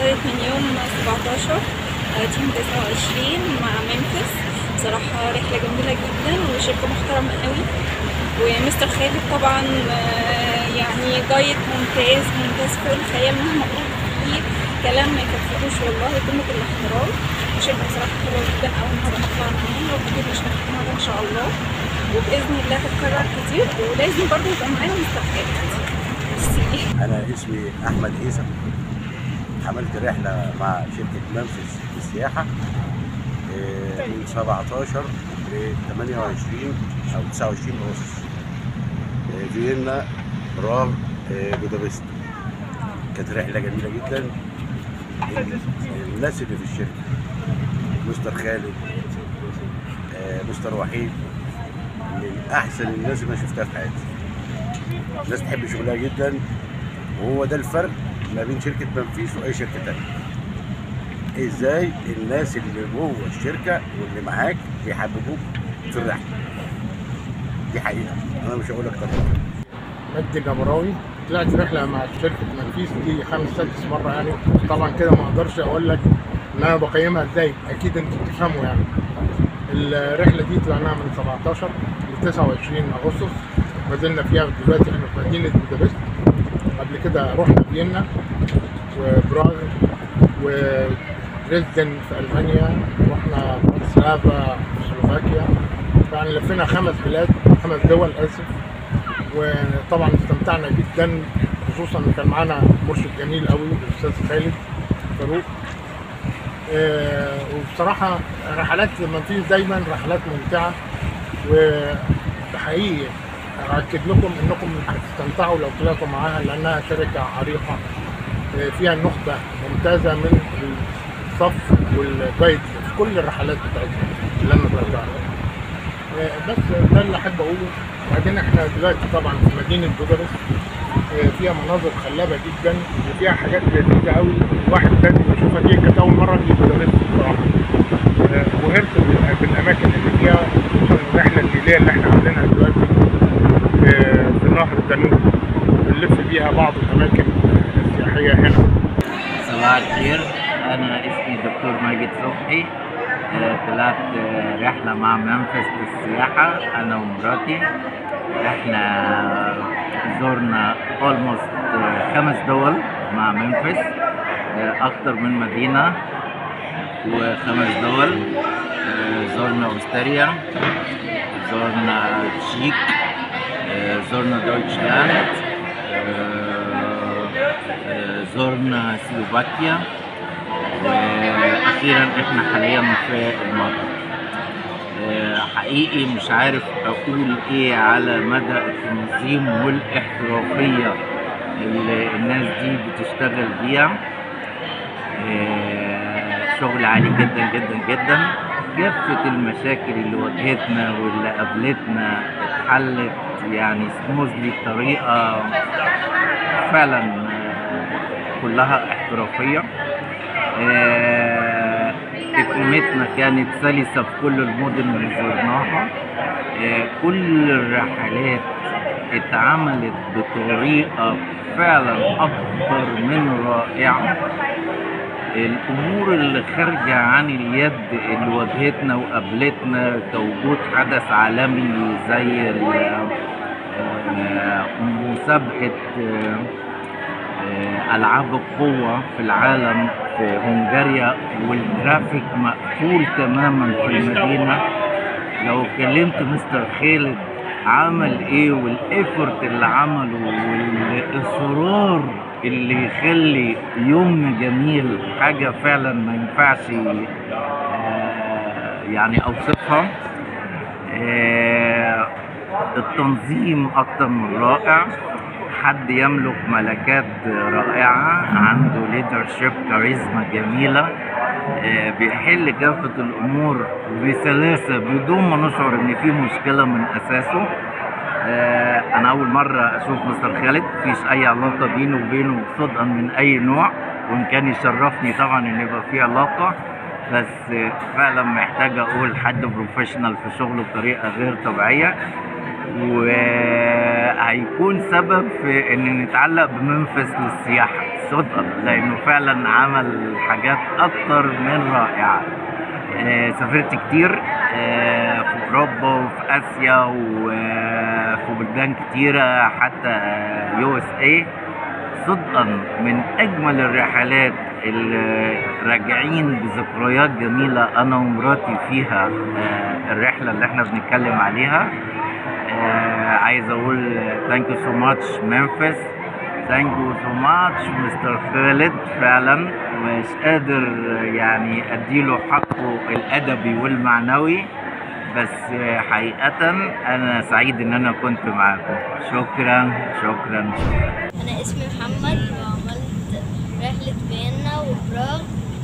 ابتدت من يوم 17 تيم 29 مع ممفيس بصراحة رحلة جميلة جدا وشركة محترمة قوي ومستر خالد طبعا آه، يعني جايد ممتاز ممتاز فوق الخيال مهما قلت فيه كلام ما يكفيهوش والله قمة الاحترام وشركة بصراحة حلوة جدا أول مرة نطلع معاهم وأكيد مش هنطلع إن شاء الله وبإذن الله تتكرر كتير ولازم برضه يبقى معانا مستر خالد ميرسي. انا اسمي احمد عيسى عملت رحله مع شركه منفذ للسياحه آه، من 17 ل 28 او 29 اغسطس آه، فيينا براغ آه، بودابست كانت رحله جميله جدا ال- الناس اللي في الشركه مستر خالد آه، مستر وحيد من احسن الناس اللي انا شفتها في حياتي الناس بتحب شغلها جدا وهو ده الفرق ما بين شركه منفيس واي شركه تانية ازاي الناس اللي جوه الشركه واللي معاك بيحببوك في الرحله دي حقيقه انا مش هقول اكتر من كده مجدي جبراوي طلعت رحله مع شركه منفيس دي خمس سادس مره يعني طبعا كده ما اقدرش اقول لك ان انا بقيمها ازاي اكيد انتوا بتفهموا يعني الرحله دي طلعناها من 17 ل 29 اغسطس ما زلنا فيها دلوقتي احنا في مدينه بودابست قبل كده رحنا فيينا وبراغ ودريسدن في المانيا رحنا براتسلافا في سلوفاكيا يعني لفينا خمس بلاد خمس دول اسف وطبعا استمتعنا جدا خصوصا ان كان معانا مرشد جميل قوي الاستاذ خالد فاروق آه، وبصراحه رحلات منفيس دايما رحلات ممتعه وحقيقي اكد لكم انكم هتستمتعوا لو طلعتوا معاها لانها شركه عريقه آه، فيها نخبه ممتازه من الصف والجايد في كل الرحلات بتاعتهم اللي انا طلعتها آه، بس ده اللي احب اقوله وبعدين احنا دلوقتي طبعا في مدينه بودابست آه، فيها مناظر خلابه جدا وفيها حاجات لذيذه قوي الواحد لازم يشوفها دي كانت اول مره في بودابست بصراحه آه، وهرت بال- بالاماكن اللي فيها خصوصا الرحله الليليه اللي احنا عاملينها دلوقتي آه، في نهر الدانوب بنلف بيها بعض الاماكن السياحيه هنا صباح الخير انا اسمي دكتور ماجد صبحي آه، طلعت آه، رحلة مع منفس للسياحة أنا ومراتي احنا زرنا almost آه، خمس دول مع منفس آه، أكتر من مدينة وخمس دول آه، زرنا أستراليا زرنا تشيك آه، زرنا دويتشلاند آه، آه، زرنا سلوفاكيا واخيرا احنا حاليا في المغرب آه، حقيقي مش عارف اقول ايه على مدى التنظيم والاحترافيه اللي الناس دي بتشتغل بيها آه، شغل عالي جدا جدا جدا كافة المشاكل اللي واجهتنا واللي قابلتنا اتحلت يعني سموزلي بطريقة فعلا آه، كلها احترافية آه، إقامتنا كانت سلسة في كل المدن اللي زرناها آه، كل الرحلات اتعملت بطريقة فعلا أكثر من رائعة الامور اللي خارجه عن اليد اللي واجهتنا وقابلتنا كوجود حدث عالمي زي ال- آه، مسابقه آه، آه، العاب القوه في العالم في هنغاريا والترافيك مقفول تماما في المدينه لو كلمت مستر خالد عمل ايه والايفورت اللي عمله والاصرار اللي يخلي يوم جميل حاجه فعلا ما ينفعش آه، يعني اوصفها آه، التنظيم اكتر من رائع حد يملك ملكات رائعة عنده ليدرشيب كاريزما جميلة آه، بيحل كافة الأمور بسلاسة بدون ما نشعر إن في مشكلة من أساسه آه، أنا أول مرة أشوف مستر خالد مفيش أي علاقة بينه وبينه صدقا من أي نوع وإن كان يشرفني طبعا إن يبقى في علاقة بس آه، فعلا محتاج أقول حد بروفيشنال في شغله بطريقة غير طبيعية وهيكون سبب في ان نتعلق بمنفس للسياحه صدقا لانه فعلا عمل حاجات اكتر من رائعه آه، سافرت كتير آه، في اوروبا وفي اسيا وفي بلدان كتيره حتى يو اس اي صدقا من اجمل الرحلات اللي راجعين بذكريات جميله انا ومراتي فيها آه، الرحله اللي احنا بنتكلم عليها آه، عايز اقول ثانك يو سو ماتش ممفيس ثانك يو سو ماتش مستر خالد فعلا مش قادر يعني اديله حقه الادبي والمعنوي بس آه، حقيقة أنا سعيد إن أنا كنت معاكم شكرا شكرا شكرا أنا اسمي محمد وعملت رحلة فيينا وبراغ